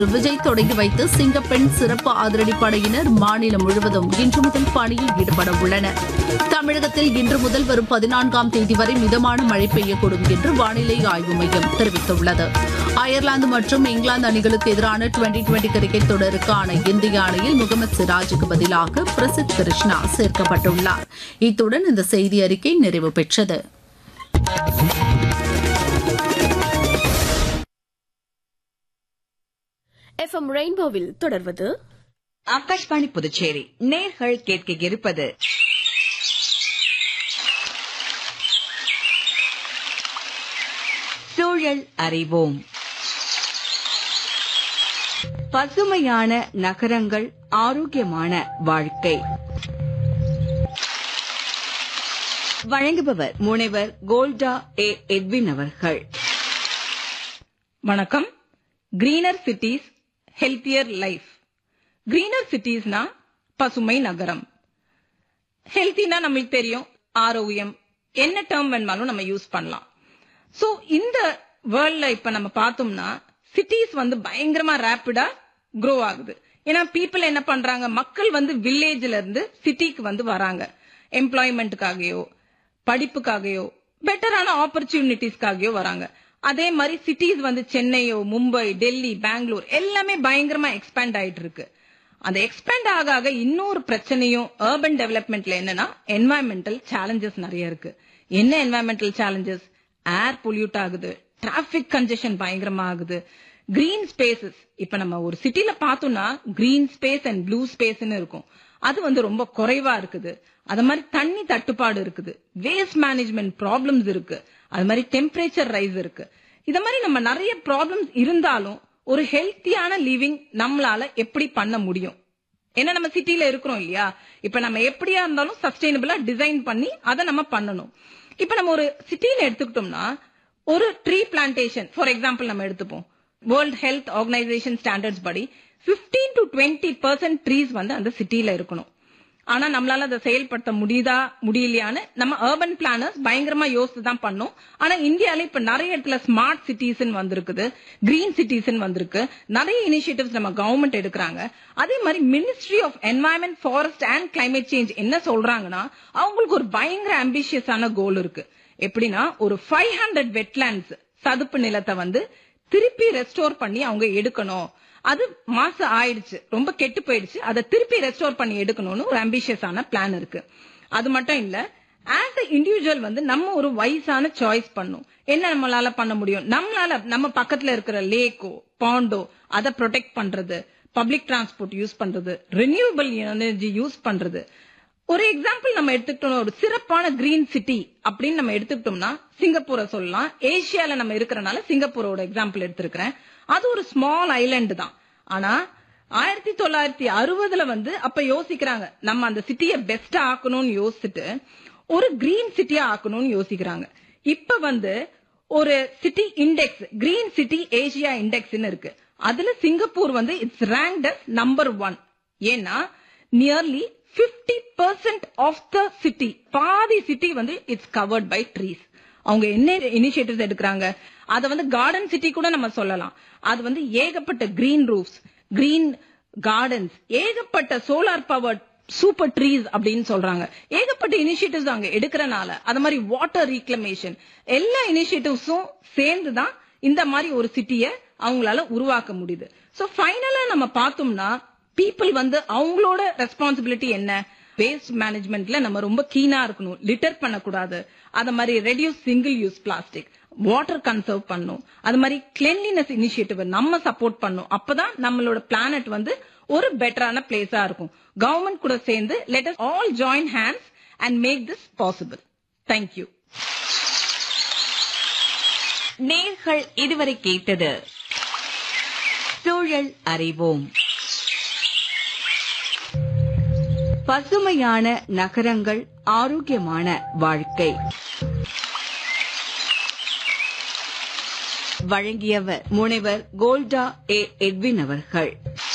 விஜய் தொடங்கி வைத்த சிங்கப்பெண் சிறப்பு அதிரடிப்படையினர் மாநிலம் முழுவதும் இன்று முதல் பணியில் ஈடுபட உள்ளனர் தமிழகத்தில் இன்று முதல் வரும் பதினான்காம் தேதி வரை மிதமான மழை பெய்யக்கூடும் என்று வானிலை ஆய்வு மையம் தெரிவித்துள்ளது அயர்லாந்து மற்றும் இங்கிலாந்து அணிகளுக்கு எதிரான டுவெண்டி டுவெண்டி கிரிக்கெட் தொடருக்கான இந்திய அணியில் முகமது சிராஜுக்கு பதிலாக பிரசித் கிருஷ்ணா சேர்க்கப்பட்டுள்ளார் இத்துடன் இந்த செய்தி அறிக்கை நிறைவு பெற்றது எஃப்எம் ரெயின்போவில் தொடர்வது ஆகாஷ்வாணி புதுச்சேரி நேர்கள் கேட்க இருப்பது சூழல் அறிவோம் பசுமையான நகரங்கள் ஆரோக்கியமான வாழ்க்கை வழங்குபவர் முனைவர் கோல்டா ஏ எட்வின் அவர்கள் வணக்கம் greener cities healthier life greener சிட்டிஸ்னா பசுமை நகரம் ஹெல்த்தினா நம்மளுக்கு தெரியும் ஆரோக்கியம் என்ன டேர்ம் வேணுமாலும் நம்ம யூஸ் பண்ணலாம் சோ இந்த வேர்ல்ட்ல இப்ப நம்ம பார்த்தோம்னா சிட்டிஸ் வந்து பயங்கரமா ரேப்பிடா க்ரோ ஆகுது ஏன்னா பீப்புள் என்ன பண்றாங்க மக்கள் வந்து வில்லேஜ்ல இருந்து சிட்டிக்கு வந்து வராங்க எம்ப்ளாய்மெண்ட்டுக்காகயோ படிப்புக்காகயோ பெட்டரான ஆப்பர்ச்சுனிட்டிஸ்க்காகயோ வராங்க அதே மாதிரி சிட்டிஸ் வந்து சென்னையோ மும்பை டெல்லி பெங்களூர் எல்லாமே பயங்கரமா எக்ஸ்பேண்ட் ஆயிட்டு இருக்கு அந்த எக்ஸ்பேண்ட் ஆக ஆக இன்னொரு பிரச்சனையும் அர்பன் டெவலப்மெண்ட்ல என்னன்னா என்வாயன்மெண்டல் சேலஞ்சஸ் நிறைய இருக்கு என்ன என்வாயன்மெண்டல் சேலஞ்சஸ் ஏர் பொல்யூட் ஆகுது டிராபிக் கன்ஜெஷன் பயங்கரமா ஆகுது கிரீன் ஸ்பேசஸ் இப்ப நம்ம ஒரு சிட்டில பார்த்தோம்னா கிரீன் ஸ்பேஸ் அண்ட் ப்ளூ ஸ்பேஸ்னு இருக்கும் அது வந்து ரொம்ப குறைவா இருக்குது அது மாதிரி தண்ணி தட்டுப்பாடு இருக்குது வேஸ்ட் மேனேஜ்மெண்ட் ப்ராப்ளம்ஸ் இருக்கு அது மாதிரி டெம்பரேச்சர் ரைஸ் இருக்கு இத மாதிரி நம்ம நிறைய ப்ராப்ளம்ஸ் இருந்தாலும் ஒரு ஹெல்த்தியான லிவிங் நம்மளால எப்படி பண்ண முடியும் ஏன்னா நம்ம சிட்டில இருக்கிறோம் இல்லையா இப்ப நம்ம எப்படியா இருந்தாலும் சஸ்டைனபிளா டிசைன் பண்ணி அதை நம்ம பண்ணணும் இப்ப நம்ம ஒரு சிட்டில எடுத்துக்கிட்டோம்னா ஒரு ட்ரீ பிளான்டேஷன் ஃபார் எக்ஸாம்பிள் நம்ம எடுத்துப்போம் வேர்ல்ட் ஹெல்த் ஆர்கனைசேஷன் ஸ்டாண்டர்ட்ஸ் படி 15 டு டுவெண்ட்டி பர்சன்ட் ட்ரீஸ் வந்து அந்த சிட்டில இருக்கணும் ஆனா நம்மளால அதை செயல்படுத்த முடியுதா முடியலையான்னு நம்ம அர்பன் பிளானர்ஸ் பயங்கரமா யோசித்து தான் பண்ணோம் ஆனா இந்தியால இப்ப நிறைய இடத்துல ஸ்மார்ட் சிட்டிஸ் வந்திருக்குது கிரீன் சிட்டிஸ் வந்திருக்கு நிறைய இனிஷியேட்டிவ்ஸ் நம்ம கவர்மெண்ட் எடுக்கிறாங்க அதே மாதிரி ministry of environment forest and climate change என்ன சொல்றாங்கன்னா அவங்களுக்கு ஒரு பயங்கர அம்பிஷியஸான கோல் இருக்கு எப்படின்னா ஒரு ஃபைவ் ஹண்ட்ரட் வெட்லேண்ட்ஸ் சதுப்பு நிலத்தை வந்து திருப்பி ரெஸ்டோர் பண்ணி அவங்க எடுக்கணும் அது மாசம் ஆயிடுச்சு ரொம்ப கெட்டு போயிடுச்சு அதை திருப்பி ரெஸ்டோர் பண்ணி எடுக்கணும்னு ஒரு அம்பிஷியஸான பிளான் இருக்கு அது மட்டும் இல்ல ஆஸ் அ இண்டிவிஜுவல் வந்து நம்ம ஒரு வயசான சாய்ஸ் பண்ணும் என்ன நம்மளால பண்ண முடியும் நம்மளால நம்ம பக்கத்துல இருக்கிற லேக்கோ பாண்டோ அதை ப்ரொடெக்ட் பண்றது பப்ளிக் டிரான்ஸ்போர்ட் யூஸ் பண்றது ரினியூவபிள் எனர்ஜி யூஸ் பண்றது ஒரு எக்ஸாம்பிள் நம்ம எடுத்துக்கிட்டோம் ஒரு சிறப்பான கிரீன் சிட்டி அப்படின்னு நம்ம எடுத்துக்கிட்டோம்னா சிங்கப்பூரை சொல்லலாம் ஏசியால நம்ம இருக்கிறனால சிங்கப்பூரோட எக்ஸாம்பிள் எடுத்திருக்கிறேன் அது ஒரு ஸ்மால் ஐலண்ட் தான் ஆனா ஆயிரத்தி தொள்ளாயிரத்தி அறுபதுல வந்து அப்ப யோசிக்கிறாங்க நம்ம அந்த சிட்டியை பெஸ்டா ஆக்கணும்னு யோசிச்சுட்டு ஒரு கிரீன் சிட்டியா ஆக்கணும்னு யோசிக்கிறாங்க இப்ப வந்து ஒரு city index green city Asia இண்டெக்ஸ்னு இருக்கு அதுல சிங்கப்பூர் வந்து இட்ஸ் ரேங்க்ட் நம்பர் ஒன் ஏன்னா nearly 50% percent of the city பாதி சிட்டி வந்து இட்ஸ் கவர்ட் பை ட்ரீஸ் அவங்க என்ன இனிஷியேட்டிவ்ஸ் எடுக்கிறாங்க அத வந்து கார்டன் சிட்டி கூட நம்ம சொல்லலாம் அது வந்து ஏகப்பட்ட கிரீன் ரூஃப்ஸ் கிரீன் கார்டன்ஸ் ஏகப்பட்ட சோலார் பவர் சூப்பர் ட்ரீஸ் அப்படின்னு சொல்றாங்க ஏகப்பட்ட இனிஷியேட்டிவ்ஸ் அவங்க எடுக்கிறனால அது மாதிரி வாட்டர் ரீக்ளமேஷன் எல்லா இனிஷியேட்டிவ்ஸும் சேர்ந்து தான் இந்த மாதிரி ஒரு சிட்டிய அவங்களால உருவாக்க முடியுது சோ ஃபைனலா நம்ம பார்த்தோம்னா பீப்புள் வந்து அவங்களோட ரெஸ்பான்சிபிலிட்டி என்ன வேஸ்ட் மேனேஜ்மெண்ட்ல நம்ம ரொம்ப கீனா இருக்கணும் லிட்டர் பண்ணக்கூடாது அது மாதிரி reduce single use plastic water conserve பண்ணும் அது மாதிரி கிளென்லினஸ் இனிஷியேட்டிவ் நம்ம சப்போர்ட் பண்ணும் அப்பதான் நம்மளோட பிளானட் வந்து ஒரு பெட்டரான பிளேஸா இருக்கும் கவர்மெண்ட் கூட சேர்ந்து let us all join hands and make this possible thank you நேர்கள் இதுவரை கேட்டது சூழல் அறிவோம் பசுமையான நகரங்கள் ஆரோக்கியமான வாழ்க்கை வழங்கியவர் முனைவர் கோல்டா ஏ எட்வின் அவர்கள்